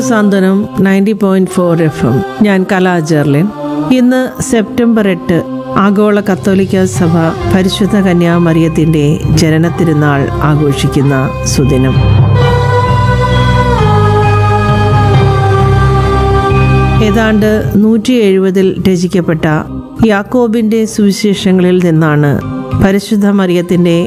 സാന്ത്വനം ninety point four F M ഞാൻ കലാ ജെർലിൻ ഇന്ന് September എട്ട് ആഗോള കത്തോലിക്ക സഭ പരിശുദ്ധ കന്യാമറിയത്തിന്റെ ജനനത്തിരുന്നാൾ ആഘോഷിക്കുന്ന സുദിനം ഏതാണ്ട് നൂറ്റി എഴുപതിൽ രചിക്കപ്പെട്ട യാക്കോബിന്റെ സുവിശേഷങ്ങളിൽ നിന്നാണ് പരിശുദ്ധ മറിയത്തിന്റെ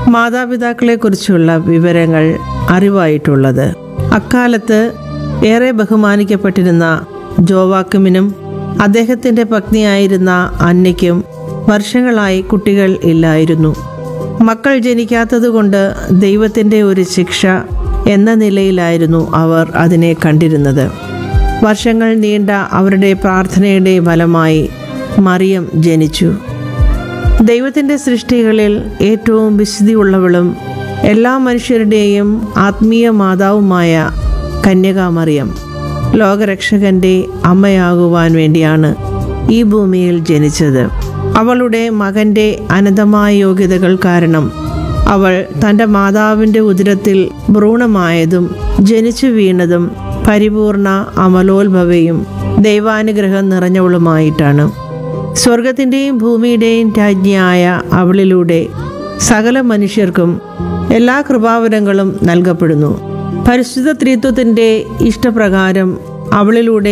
മാതാപിതാക്കളെക്കുറിച്ചുള്ള വിവരങ്ങൾ അറിവായിട്ടുള്ളത് അക്കാലത്ത് ഏറെ ബഹുമാനിക്കപ്പെട്ടിരുന്ന ജോവാക്കുമിനും അദ്ദേഹത്തിന്റെ പത്നിയായിരുന്ന അന്നയ്ക്കും വർഷങ്ങളായി കുട്ടികൾ ഇല്ലായിരുന്നു മക്കൾ ജനിക്കാത്തതുകൊണ്ട് ദൈവത്തിന്റെ ഒരു ശിക്ഷ എന്ന നിലയിലായിരുന്നു അവർ അതിനെ കണ്ടിരുന്നത് വർഷങ്ങൾ നീണ്ട അവരുടെ പ്രാർത്ഥനയുടെ ഫലമായി മറിയം ജനിച്ചു ദൈവത്തിൻ്റെ സൃഷ്ടികളിൽ ഏറ്റവും വിശുദ്ധിയുള്ളവളും എല്ലാ മനുഷ്യരുടെയും ആത്മീയ മാതാവുമായ കന്യകാമറിയം ലോകരക്ഷകന്റെ അമ്മയാകുവാൻ വേണ്ടിയാണ് ഈ ഭൂമിയിൽ ജനിച്ചത് അവളുടെ മകന്റെ അനന്തമായ യോഗ്യതകൾ കാരണം അവൾ തൻ്റെ മാതാവിൻ്റെ ഉദരത്തിൽ ഭ്രൂണമായതും ജനിച്ചു വീണതും പരിപൂർണ അമലോത്ഭവയും ദൈവാനുഗ്രഹം നിറഞ്ഞവളുമായിട്ടാണ് സ്വർഗത്തിൻ്റെയും ഭൂമിയുടെയും രാജ്ഞിയായ അവളിലൂടെ സകല മനുഷ്യർക്കും എല്ലാ കൃപാവരങ്ങളും നൽകപ്പെടുന്നു പരിശുദ്ധ ത്രിത്വത്തിൻ്റെ ഇഷ്ടപ്രകാരം അവളിലൂടെ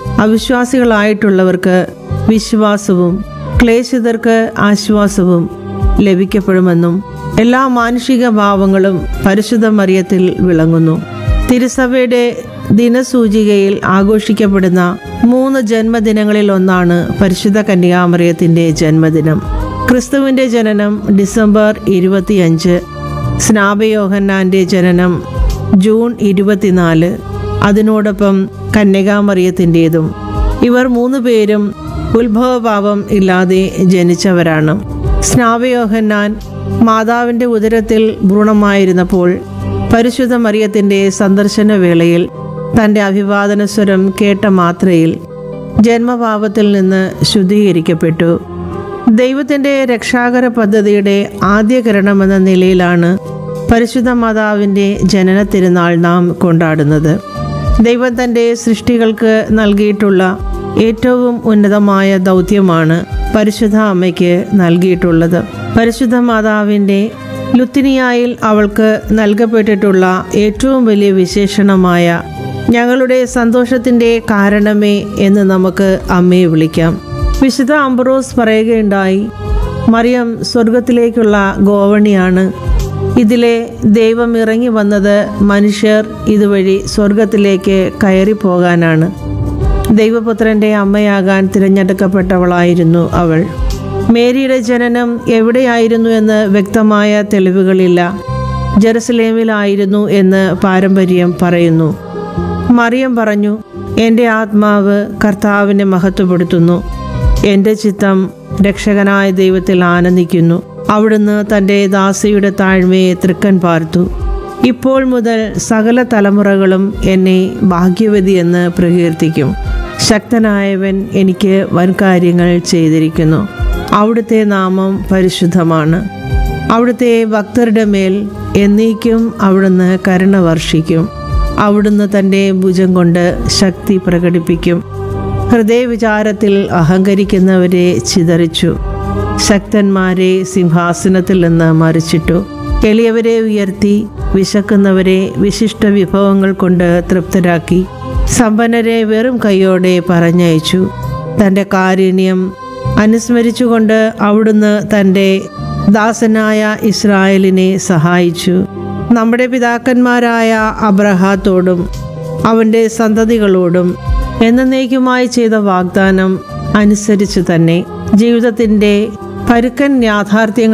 അവിശ്വാസികളായിട്ടുള്ളവർക്ക് വിശ്വാസവും ക്ലേശിതർക്ക് ആശ്വാസവും ലഭിക്കപ്പെടുമെന്നും എല്ലാ മാനുഷിക ഭാവങ്ങളും പരിശുദ്ധ മറിയത്തിൽ വിളങ്ങുന്നു തിരുസഭയുടെ ദിനസൂചികയിൽ ആഘോഷിക്കപ്പെടുന്ന മൂന്ന് ജന്മദിനങ്ങളിൽ ഒന്നാണ് പരിശുദ്ധ കന്യാമറിയത്തിന്റെ ജന്മദിനം ക്രിസ്തുവിന്റെ ജനനം ഡിസംബർ ഇരുപത്തിയഞ്ച് സ്നാപയോഹന്നാന്റെ ജനനം ജൂൺ ഇരുപത്തിനാല് അതിനോടൊപ്പം കന്യകാമറിയത്തിൻ്റെതും ഇവർ മൂന്ന് പേരും ഉത്ഭവപാപം ഇല്ലാതെ ജനിച്ചവരാണ് സ്നാപയോഹന്നാൻ മാതാവിൻ്റെ ഉദരത്തിൽ ഭ്രൂണമായിരുന്നപ്പോൾ പരിശുദ്ധ മറിയത്തിൻ്റെ സന്ദർശന വേളയിൽ തൻ്റെ അഭിവാദന സ്വരം കേട്ട മാത്രയിൽ ജന്മപാപത്തിൽ നിന്ന് ശുദ്ധീകരിക്കപ്പെട്ടു ദൈവത്തിൻ്റെ രക്ഷാകര പദ്ധതിയുടെ ആദ്യകരണമെന്ന നിലയിലാണ് പരിശുദ്ധ മാതാവിൻ്റെ ജനന തിരുനാൾ നാം കൊണ്ടാടുന്നത് ദൈവം തൻ്റെ സൃഷ്ടികൾക്ക് നൽകിയിട്ടുള്ള ഏറ്റവും ഉന്നതമായ ദൗത്യമാണ് പരിശുദ്ധ അമ്മയ്ക്ക് നൽകിയിട്ടുള്ളത് പരിശുദ്ധ മാതാവിൻ്റെ ലുത്തിനിയായിൽ അവൾക്ക് നൽകപ്പെട്ടിട്ടുള്ള ഏറ്റവും വലിയ വിശേഷണമായ ഞങ്ങളുടെ സന്തോഷത്തിൻ്റെ കാരണമേ എന്ന് നമുക്ക് അമ്മയെ വിളിക്കാം വിശുദ്ധ അംബ്രോസ് പറയുകയുണ്ടായി മറിയം സ്വർഗത്തിലേക്കുള്ള ഗോവണിയാണ് ഇതിലെ ദൈവം ഇറങ്ങി വന്നത് മനുഷ്യർ ഇതുവഴി സ്വർഗത്തിലേക്ക് കയറി പോകാനാണ് ദൈവപുത്രന്റെ അമ്മയാകാൻ തിരഞ്ഞെടുക്കപ്പെട്ടവളായിരുന്നു അവൾ മേരിയുടെ ജനനം എവിടെയായിരുന്നു എന്ന് വ്യക്തമായ തെളിവുകളില്ല ജെറുസലേമിലായിരുന്നു എന്ന് പാരമ്പര്യം പറയുന്നു മറിയം പറഞ്ഞു എൻ്റെ ആത്മാവ് കർത്താവിനെ മഹത്വപ്പെടുത്തുന്നു എൻ്റെ ചിത്തം രക്ഷകനായ ദൈവത്തിൽ ആനന്ദിക്കുന്നു അവിടുന്ന് തൻ്റെ ദാസിയുടെ താഴ്മയെ തൃക്കൻ പാർത്തു ഇപ്പോൾ മുതൽ സകല തലമുറകളും എന്നെ ഭാഗ്യവതി എന്ന് പ്രകീർത്തിക്കും ശക്തനായവൻ എനിക്ക് വൻകാര്യങ്ങൾ ചെയ്തിരിക്കുന്നു അവിടുത്തെ നാമം പരിശുദ്ധമാണ് അവിടുത്തെ ഭക്തരുടെ മേൽ എന്നേക്കും അവിടുന്ന് കരുണ വർഷിക്കും അവിടുന്ന് തൻ്റെ ഭുജം കൊണ്ട് ശക്തി പ്രകടിപ്പിക്കും ഹൃദയവിചാരത്തിൽ അഹങ്കരിക്കുന്നവരെ ചിതറിച്ചു ശക്തന്മാരെ സിംഹാസനത്തിൽ നിന്ന് മറിച്ചിട്ടു എളിയവരെ ഉയർത്തി വിശക്കുന്നവരെ വിശിഷ്ട വിഭവങ്ങൾ കൊണ്ട് തൃപ്തരാക്കി സമ്പന്നരെ വെറും കൈയോടെ പറഞ്ഞയച്ചു തൻ്റെ കാരുണ്യം അനുസ്മരിച്ചുകൊണ്ട് അവിടുന്ന് തൻ്റെ ദാസനായ ഇസ്രായേലിനെ സഹായിച്ചു നമ്മുടെ പിതാക്കന്മാരായ അബ്രഹാത്തോടും അവൻ്റെ സന്തതികളോടും എന്നേക്കുമായി ചെയ്ത വാഗ്ദാനം അനുസരിച്ച് തന്നെ ജീവിതത്തിൻ്റെ പരുക്കൻ യാഥാർത്ഥ്യങ്ങൾ